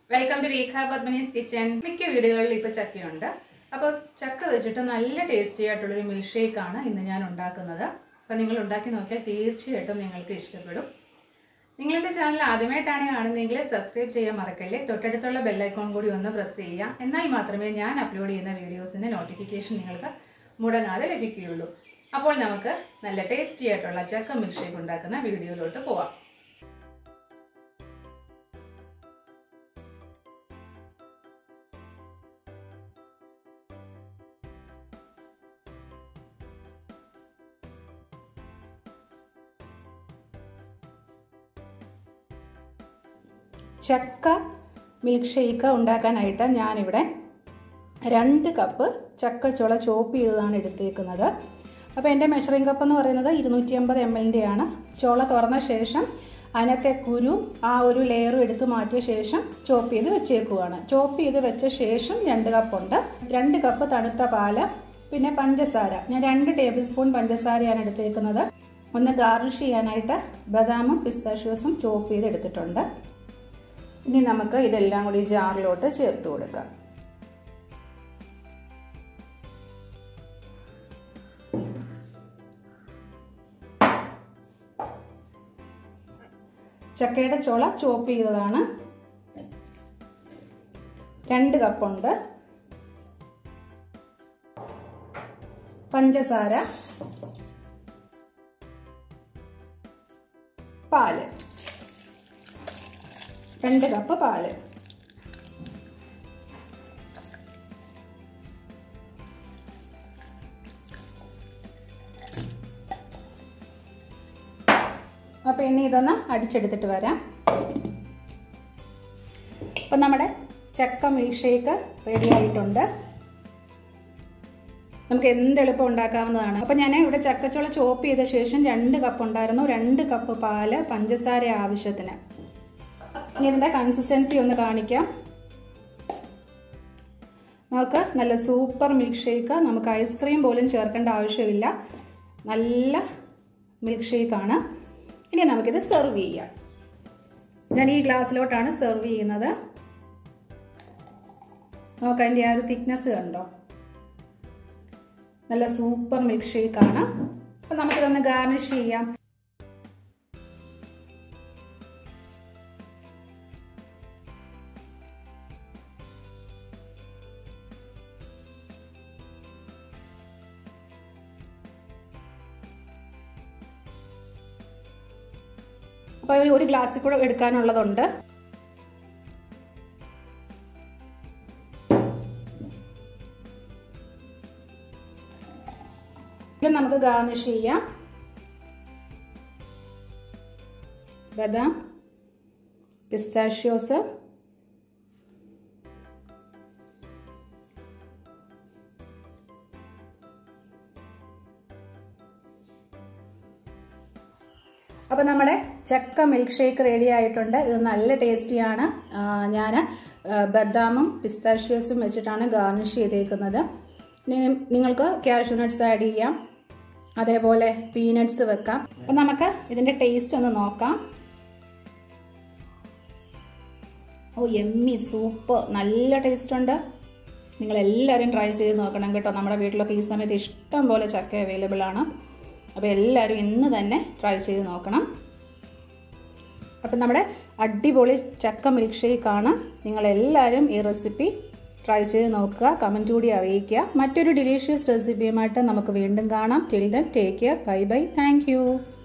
welcome to Rekha Padmini's kitchen മിക്ക വീടുകളിലും ഇപ്പോൾ ചക്കയുണ്ട് അപ്പോൾ ചക്ക വെച്ചിട്ട് നല്ല ടേസ്റ്റി ആയിട്ടുള്ളൊരു മിൽക്ക് ഷേക്ക് ആണ് ഇന്ന് ഞാൻ ഉണ്ടാക്കുന്നത് അപ്പോൾ നിങ്ങൾ ഉണ്ടാക്കി നോക്കിയാൽ തീർച്ചയായിട്ടും നിങ്ങൾക്ക് ഇഷ്ടപ്പെടും നിങ്ങളുടെ ചാനൽ ആദ്യമായിട്ടാണ് കാണുന്നതെങ്കിൽ സബ്സ്ക്രൈബ് ചെയ്യാൻ മറക്കല്ലേ തൊട്ടടുത്തുള്ള ബെല്ലൈക്കോൺ കൂടി ഒന്ന് പ്രസ് ചെയ്യുക എന്നാൽ മാത്രമേ ഞാൻ അപ്ലോഡ് ചെയ്യുന്ന വീഡിയോസിൻ്റെ നോട്ടിഫിക്കേഷൻ നിങ്ങൾക്ക് മുടങ്ങാതെ ലഭിക്കുകയുള്ളൂ അപ്പോൾ നമുക്ക് നല്ല ടേസ്റ്റി ആയിട്ടുള്ള ചക്ക മിൽക്ക് ഷേക്ക് ഉണ്ടാക്കുന്ന വീഡിയോയിലോട്ട് പോവാം ചക്ക മിൽക്ക് ഷേക്ക് ഉണ്ടാക്കാനായിട്ട് ഞാനിവിടെ രണ്ട് കപ്പ് ചക്കച്ചുള ചോപ്പ് ചെയ്തതാണ് എടുത്തേക്കുന്നത് അപ്പോൾ എൻ്റെ മെഷറിംഗ് കപ്പ് എന്ന് പറയുന്നത് ഇരുന്നൂറ്റി അമ്പത് എം എല്ലിൻ്റെയാണ് ചോള തുറന്ന ശേഷം അതിനകത്തെ കുരു ആ ഒരു ലെയറും എടുത്ത് മാറ്റിയ ശേഷം ചോപ്പ് ചെയ്ത് വെച്ചേക്കുവാണ് ചോപ്പ് ചെയ്ത് വെച്ച ശേഷം രണ്ട് കപ്പുണ്ട് രണ്ട് കപ്പ് തണുത്ത പാല് പിന്നെ പഞ്ചസാര ഞാൻ രണ്ട് ടേബിൾ സ്പൂൺ പഞ്ചസാരയാണ് എടുത്തേക്കുന്നത് ഒന്ന് ഗാർണിഷ് ചെയ്യാനായിട്ട് ബദാമും പിസ്താഷ്യൂസും ചോപ്പ് ചെയ്ത് എടുത്തിട്ടുണ്ട് ഇനി നമുക്ക് ഇതെല്ലാം കൂടി ജാറിലോട്ട് ചേർത്ത് കൊടുക്കാം ചക്കയുടെ ചുള ചോപ്പ് ചെയ്തതാണ് രണ്ട് കപ്പുണ്ട് പഞ്ചസാര പാല് രണ്ട് കപ്പ് പാല് അപ്പോൾ ഇനി ഇതൊന്ന് അടിച്ചെടുത്തിട്ട് വരാം അപ്പം നമ്മുടെ ചക്ക മിൽക്ക് ഷേക്ക് റെഡി ആയിട്ടുണ്ട് നമുക്ക് എന്ത് എളുപ്പം ഉണ്ടാക്കാവുന്നതാണ് അപ്പം ഞാൻ ഇവിടെ ചക്കച്ചുള ചോപ്പ് ചെയ്ത ശേഷം രണ്ട് കപ്പ് ഉണ്ടായിരുന്നു രണ്ട് കപ്പ് പാല് പഞ്ചസാര ആവശ്യത്തിന് ഇനി ഇതിൻ്റെ കൺസിസ്റ്റൻസി ഒന്ന് കാണിക്കാം നമുക്ക് നല്ല സൂപ്പർ മിൽക്ക് ഷേക്ക് നമുക്ക് ഐസ്ക്രീം പോലും ചേർക്കേണ്ട ആവശ്യമില്ല നല്ല മിൽക്ക് ഷേക്കാണ് ഇനി നമുക്കിത് സെർവ് ചെയ്യാം ഞാൻ ഈ ഗ്ലാസ്സിലോട്ടാണ് സെർവ് ചെയ്യുന്നത് നമുക്ക് അതിൻ്റെ ആ ഒരു തിക്നെസ് കണ്ടോ നല്ല സൂപ്പർ മിൽക്ക് ഷേക്കാണ് അപ്പം നമുക്കിതൊന്ന് ഗാർണിഷ് ചെയ്യാം അപ്പോൾ ഒരു ഗ്ലാസ്സിൽ കൂടെ എടുക്കാനുള്ളതുണ്ട് ഇത് നമുക്ക് ഗാർണിഷ് ചെയ്യാം ബദാം പിസ്താഷ്യോസ് അപ്പോൾ നമ്മുടെ ചക്ക മിൽക്ക് ഷേക്ക് റെഡി ആയിട്ടുണ്ട് ഇത് നല്ല ടേസ്റ്റിയാണ് ഞാൻ ബദാമും പിസ്താഷ്യോസും വെച്ചിട്ടാണ് ഗാർണിഷ് ചെയ്തേക്കുന്നത് നിങ്ങൾക്ക് ക്യാഷ്യൂ നട്ട്സ് ആഡ് ചെയ്യാം അതേപോലെ പീനട്ട്സ് വെക്കാം അപ്പം നമുക്ക് ഇതിൻ്റെ ടേസ്റ്റ് ഒന്ന് നോക്കാം ഓ എമ്മി സൂപ്പ് നല്ല ടേസ്റ്റ് ഉണ്ട് നിങ്ങൾ എല്ലാവരും ട്രൈ ചെയ്ത് നോക്കണം കേട്ടോ നമ്മുടെ വീട്ടിലൊക്കെ ഈ സമയത്ത് ഇഷ്ടം പോലെ ചക്ക അവൈലബിൾ ആണ് അപ്പോൾ എല്ലാവരും ഇന്ന് തന്നെ ട്രൈ ചെയ്ത് നോക്കണം അപ്പം നമ്മുടെ അടിപൊളി ചക്ക മിൽക്ക് ഷേക്കാണ് നിങ്ങളെല്ലാവരും ഈ റെസിപ്പി ട്രൈ ചെയ്ത് നോക്കുക കമൻറ്റ് കൂടി അറിയിക്കുക മറ്റൊരു ഡിലീഷ്യസ് റെസിപ്പിയുമായിട്ട് നമുക്ക് വീണ്ടും കാണാം till then take care bye bye thank